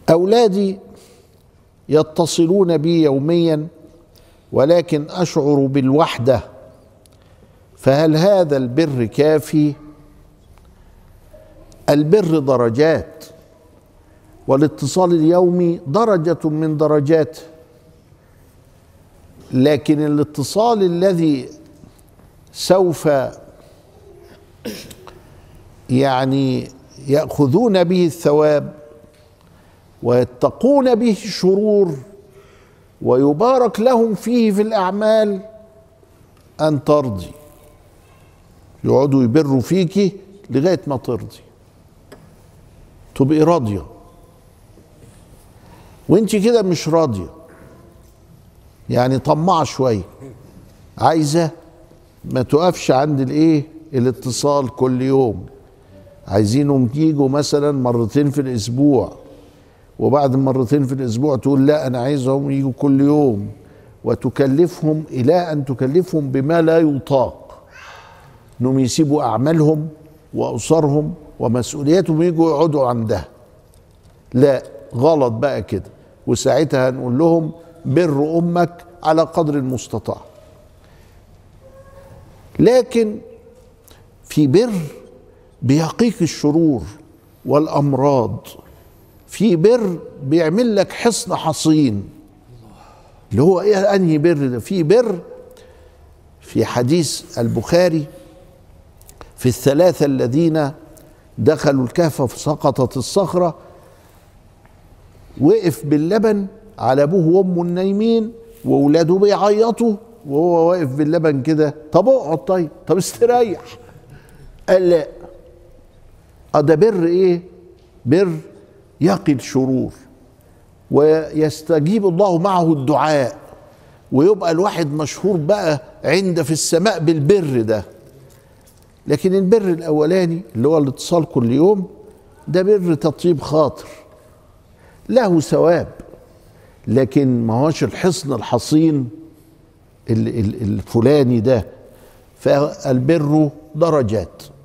اولادي يتصلون بي يوميا ولكن اشعر بالوحده فهل هذا البر كافي البر درجات والاتصال اليومي درجه من درجات لكن الاتصال الذي سوف يعني ياخذون به الثواب ويتقون به الشرور ويبارك لهم فيه في الاعمال ان ترضي يقعدوا يبروا فيكي لغايه ما ترضي تبقي راضيه وانت كده مش راضيه يعني طماعه شويه عايزه ما تقفش عند الايه الاتصال كل يوم عايزينهم يجوا مثلا مرتين في الاسبوع وبعد مرتين في الاسبوع تقول لا انا عايزهم يجوا كل يوم وتكلفهم الى ان تكلفهم بما لا يطاق انهم يسيبوا اعمالهم واسرهم ومسؤولياتهم يجوا يقعدوا عندها لا غلط بقى كده وساعتها هنقول لهم بر امك على قدر المستطاع لكن في بر بيقيك الشرور والامراض في بر بيعمل لك حصن حصين اللي هو ايه انهي بر ده في بر في حديث البخاري في الثلاثه الذين دخلوا الكهف فسقطت الصخره وقف باللبن على ابوه وامه النايمين واولاده بيعيطوا وهو واقف باللبن كده طب اقعد طيب طب استريح قال لا اه ده بر ايه بر يقي الشرور ويستجيب الله معه الدعاء ويبقى الواحد مشهور بقى عند في السماء بالبر ده لكن البر الاولاني اللي هو الاتصال كل يوم ده بر تطيب خاطر له ثواب لكن ما هوش الحصن الحصين الفلاني ده فالبر درجات